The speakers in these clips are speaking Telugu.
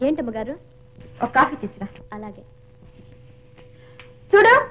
ఏంటమ్మగారు ఒక కాఫీ తీసురా అలాగే చూడు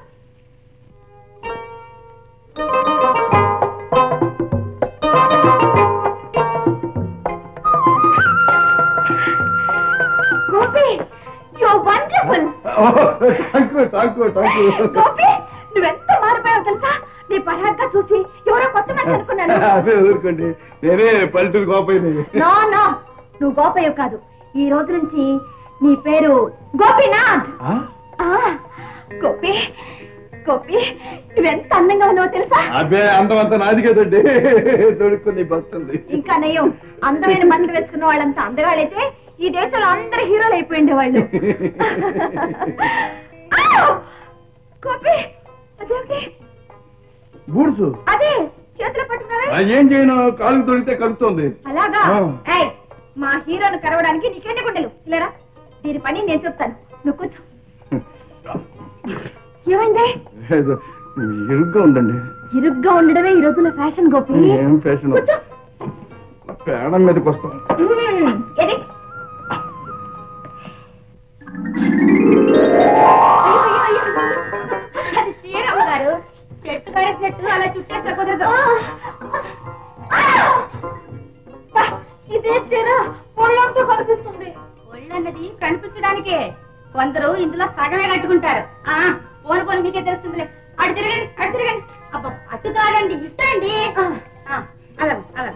Gopi you wonderful thank you thank you thank you Gopi నువ్వెంత మారిపోయావు తెలుసా నీ పరాగ్గా చూసి ఎవరో కొత్త మనిషి అనుకున్నాను అదే ఊరుకోండి నేనే పల్లెటూరు గోపైన నో నో నువ్వు గోపయ్య కాదు ఈ రోజు నుంచి నీ పేరు గోపీనాథ్ ఆ, గోపి గోపి నువ్వెంత అందంగా ఉన్నావో తెలుసా అబ్బే అందం అంతా నాది కదండి దొడుక్కుని బస్తుంది ఇంకా నయం అందమైన బట్టలు వేసుకున్న వాళ్ళంతా అందగాళ్ళైతే ఈ దేశంలో అందరు హీరోలు అయిపోయింది వాళ్ళు గోపి అదేమిటి బూడ్సు అదే చేతిలో పట్టుకున్నావే ఆ, ఏం చేయను కాలుకు దొరికితే కలుపుతోంది అలాగా ఆ. ఏయ్ మా హీరోను కరవడానికి నీకెన్ని గుండెలు ఇలారా దీని పని నేను చెప్తాను నువ్వు కూర్చో ఏమైంది ఏదో ఇరుగ్గా ఉందండి ఇరుగ్గా ఉండడమే ఈ రోజుల ఫ్యాషన్ గోపి ఏం ఫ్యాషన్ కూర్చో ప్రాణం మీదకి వస్తాం మ్మ్. ఏది అయ్యో, అయ్యో, అయ్యో. అది చీరమ్మ గారు చెట్టు కరెక్ట్ అలా చుట్టేస్తే కుదరదు బా, ఇదే చీర ఒళ్ళంతా కనిపిస్తుంది ఒళ్ళన్నది కనిపించడానికే కొందరు ఇందులో సగమే కట్టుకుంటారు ఆ పోను పోను మీకే తెలుస్తుందిలే అటు తిరగండి అటు తిరగండి అబ్బా అటు కాదండి ఇట్టండి అలా అలా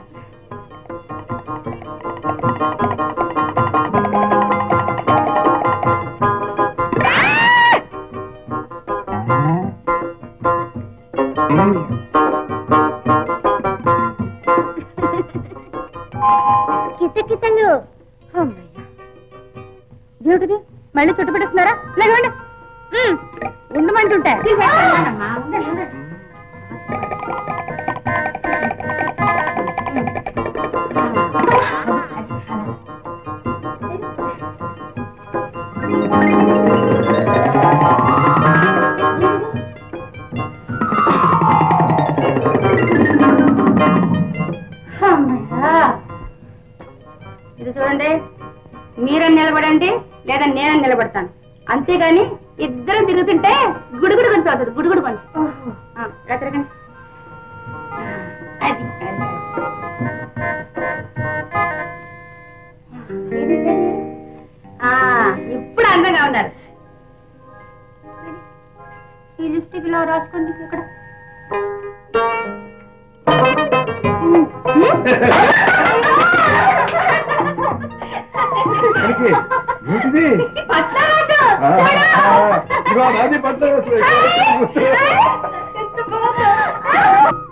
కిసకిసలు దేవుడిది మళ్ళీ చుట్టుపెట్టేస్తున్నారా లేకండి ఉండమంటుంటే ఇది చూడండి మీరని నిలబడండి లేదా నేనని నిలబడతాను అంతేగాని ఇద్దరు తిరుగుతుంటే గుడుగుడు కొంచెం అవుతుంది గుడుగుడు కొంచెం ఆ, ఇలా తిరగండి అది అది. ఇది, ఇది. ఆ, ఇప్పుడు అందంగా ఉన్నారు ఈ లిప్స్టిక్ లో రాసుకోండి ఇక్కడ ఎక్కడికి? ఏంటిది పట్టారాజు, ఆ, చూడు. ఆ, ఇదిగో నాది పట్ల ఎంత బాగుందో.